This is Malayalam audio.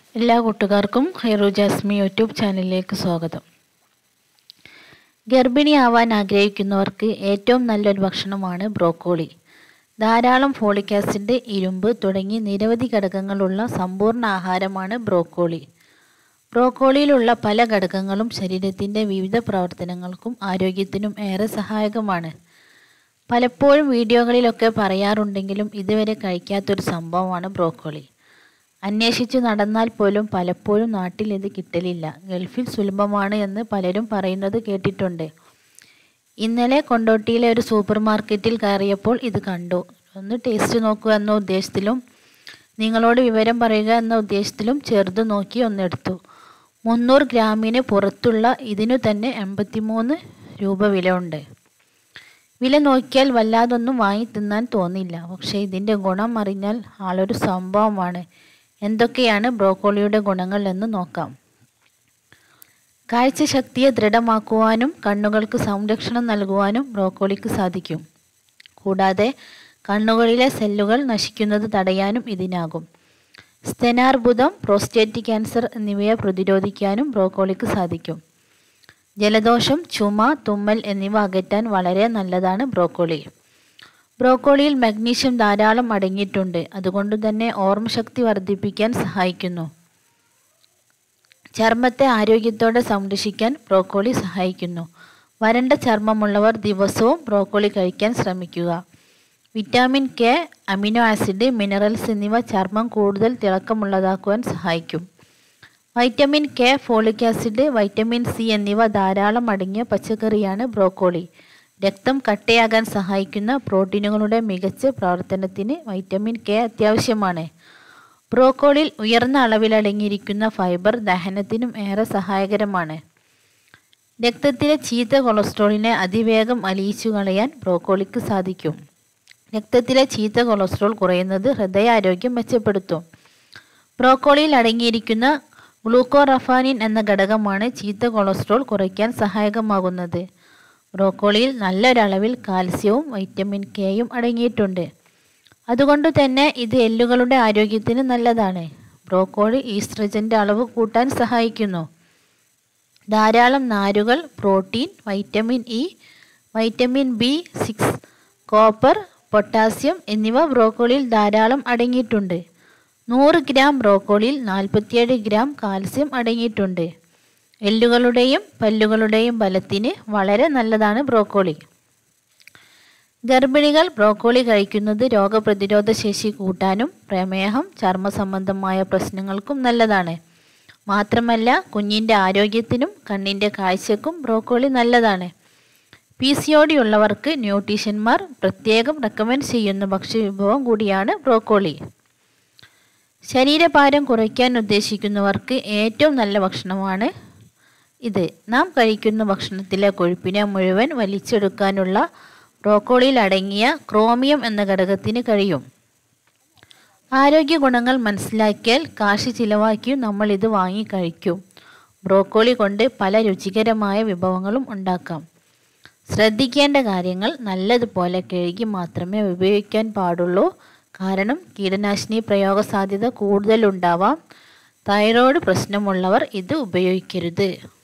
എല്ലാ കൂട്ടുകാർക്കും ഹൈറു ജാസ്മി യൂട്യൂബ് ചാനലിലേക്ക് സ്വാഗതം ഗർഭിണിയാവാൻ ആഗ്രഹിക്കുന്നവർക്ക് ഏറ്റവും നല്ലൊരു ഭക്ഷണമാണ് ബ്രോക്കോളി ധാരാളം ഫോളിക് ആസിഡ് ഇരുമ്പ് തുടങ്ങി നിരവധി ഘടകങ്ങളുള്ള സമ്പൂർണ്ണ ആഹാരമാണ് ബ്രോക്കോളി ബ്രോക്കോളിയിലുള്ള പല ഘടകങ്ങളും ശരീരത്തിൻ്റെ വിവിധ പ്രവർത്തനങ്ങൾക്കും ആരോഗ്യത്തിനും ഏറെ സഹായകമാണ് പലപ്പോഴും വീഡിയോകളിലൊക്കെ പറയാറുണ്ടെങ്കിലും ഇതുവരെ കഴിക്കാത്തൊരു സംഭവമാണ് ബ്രോക്കോളി അന്വേഷിച്ചു നടന്നാൽ പോലും പലപ്പോഴും നാട്ടിൽ ഇത് കിട്ടലില്ല ഗൾഫിൽ സുലഭമാണ് എന്ന് പലരും പറയുന്നത് കേട്ടിട്ടുണ്ട് ഇന്നലെ കൊണ്ടോട്ടിയിലെ ഒരു സൂപ്പർ മാർക്കറ്റിൽ കയറിയപ്പോൾ ഇത് കണ്ടു ഒന്ന് ടേസ്റ്റ് നോക്കുക എന്ന ഉദ്ദേശത്തിലും നിങ്ങളോട് വിവരം പറയുക എന്ന ഉദ്ദേശത്തിലും ചെറുത് നോക്കി ഒന്നെടുത്തു മുന്നൂറ് ഗ്രാമിന് പുറത്തുള്ള ഇതിനു തന്നെ എൺപത്തിമൂന്ന് രൂപ വില ഉണ്ട് വില നോക്കിയാൽ വല്ലാതൊന്നും വാങ്ങി തിന്നാൻ തോന്നില്ല പക്ഷേ ഇതിൻ്റെ ഗുണം അറിഞ്ഞാൽ ആളൊരു സംഭവമാണ് എന്തൊക്കെയാണ് ബ്രോക്കോളിയുടെ ഗുണങ്ങൾ എന്ന് നോക്കാം കാഴ്ചശക്തിയെ ദൃഢമാക്കുവാനും കണ്ണുകൾക്ക് സംരക്ഷണം നൽകുവാനും ബ്രോക്കോളിക്ക് സാധിക്കും കൂടാതെ കണ്ണുകളിലെ സെല്ലുകൾ നശിക്കുന്നത് തടയാനും ഇതിനാകും സ്തനാർബുദം പ്രോസ്റ്റേറ്റ് ക്യാൻസർ എന്നിവയെ പ്രതിരോധിക്കാനും ബ്രോക്കോളിക്ക് സാധിക്കും ജലദോഷം ചുമ തുമ്മൽ എന്നിവ അകറ്റാൻ വളരെ നല്ലതാണ് ബ്രോക്കോളി ബ്രോക്കോളിയിൽ മഗ്നീഷ്യം ധാരാളം അടങ്ങിയിട്ടുണ്ട് അതുകൊണ്ട് തന്നെ ഓർമ്മശക്തി വർദ്ധിപ്പിക്കാൻ സഹായിക്കുന്നു ചർമ്മത്തെ ആരോഗ്യത്തോടെ സംരക്ഷിക്കാൻ ബ്രോക്കോളി സഹായിക്കുന്നു വരണ്ട ചർമ്മമുള്ളവർ ദിവസവും ബ്രോക്കോളി കഴിക്കാൻ ശ്രമിക്കുക vitamin K amino acid minerals എന്നിവ ചർമ്മം കൂടുതൽ തിളക്കമുള്ളതാക്കുവാൻ സഹായിക്കും vitamin K folic acid vitamin C എന്നിവ ധാരാളം അടങ്ങിയ പച്ചക്കറിയാണ് ബ്രോക്കോളി രക്തം കട്ടയാകാൻ സഹായിക്കുന്ന പ്രോട്ടീനുകളുടെ മികച്ച പ്രവർത്തനത്തിന് വൈറ്റമിൻ കെ അത്യാവശ്യമാണ് ബ്രോക്കോളിൽ ഉയർന്ന അളവിൽ അടങ്ങിയിരിക്കുന്ന ഫൈബർ ദഹനത്തിനും ഏറെ സഹായകരമാണ് രക്തത്തിലെ ചീത്ത കൊളസ്ട്രോളിനെ അതിവേഗം അലിയിച്ചു കളയാൻ ബ്രോക്കോളിക്ക് സാധിക്കും രക്തത്തിലെ ചീത്ത കൊളസ്ട്രോൾ കുറയുന്നത് ഹൃദയാരോഗ്യം മെച്ചപ്പെടുത്തും ബ്രോക്കോളിയിൽ അടങ്ങിയിരിക്കുന്ന ഗ്ലൂക്കോറഫാനിൻ എന്ന ഘടകമാണ് ചീത്ത കൊളസ്ട്രോൾ കുറയ്ക്കാൻ സഹായകമാകുന്നത് ബ്രോക്കോളിയിൽ നല്ലൊരളവിൽ കാൽസ്യവും വൈറ്റമിൻ കെയും അടങ്ങിയിട്ടുണ്ട് അതുകൊണ്ട് തന്നെ ഇത് എല്ലുകളുടെ ആരോഗ്യത്തിന് നല്ലതാണ് ബ്രോക്കോളി ഈസ്ട്രജൻ്റെ അളവ് കൂട്ടാൻ സഹായിക്കുന്നു ധാരാളം നാരുകൾ protein vitamin E vitamin B six copper പൊട്ടാസ്യം എന്നിവ ബ്രോക്കോളിയിൽ ധാരാളം അടങ്ങിയിട്ടുണ്ട് നൂറ് ഗ്രാം ബ്രോക്കോളിയിൽ നാൽപ്പത്തിയേഴ് ഗ്രാം കാൽസ്യം അടങ്ങിയിട്ടുണ്ട് എല്ലുകളുടെയും പല്ലുകളുടെയും ബലത്തിന് വളരെ നല്ലതാണ് ബ്രോക്കോളി ഗർഭിണികൾ ബ്രോക്കോളി കഴിക്കുന്നത് രോഗപ്രതിരോധ ശേഷി കൂട്ടാനും പ്രമേഹം ചർമ്മ സംബന്ധമായ പ്രശ്നങ്ങൾക്കും നല്ലതാണ് മാത്രമല്ല കുഞ്ഞിൻ്റെ ആരോഗ്യത്തിനും കണ്ണിൻ്റെ കാഴ്ചക്കും ബ്രോക്കോളി നല്ലതാണ് പി സി ഒ ഡി ഉള്ളവർക്ക് ന്യൂട്രീഷ്യന്മാർ പ്രത്യേകം റെക്കമെൻഡ് ചെയ്യുന്ന ഭക്ഷ്യവിഭവം കൂടിയാണ് ബ്രോക്കോളി ശരീരഭാരം കുറയ്ക്കാൻ ഉദ്ദേശിക്കുന്നവർക്ക് ഏറ്റവും നല്ല ഭക്ഷണമാണ് ഇത് നാം കഴിക്കുന്ന ഭക്ഷണത്തിലെ കൊഴുപ്പിനെ മുഴുവൻ വലിച്ചെടുക്കാനുള്ള ബ്രോക്കോളിയിൽ അടങ്ങിയ ക്രോമിയം എന്ന ഘടകത്തിന് കഴിയും ആരോഗ്യ ഗുണങ്ങൾ മനസ്സിലാക്കിയാൽ കാശ് ചിലവാക്കിയും നമ്മൾ ഇത് വാങ്ങി കഴിക്കും ബ്രോക്കോളി കൊണ്ട് പല രുചികരമായ വിഭവങ്ങളും ഉണ്ടാക്കാം ശ്രദ്ധിക്കേണ്ട കാര്യങ്ങൾ നല്ലതുപോലെ കഴുകി മാത്രമേ ഉപയോഗിക്കാൻ പാടുള്ളൂ കാരണം കീടനാശിനി പ്രയോഗ സാധ്യത കൂടുതലുണ്ടാവാം തൈറോയ്ഡ് പ്രശ്നമുള്ളവർ ഇത് ഉപയോഗിക്കരുത്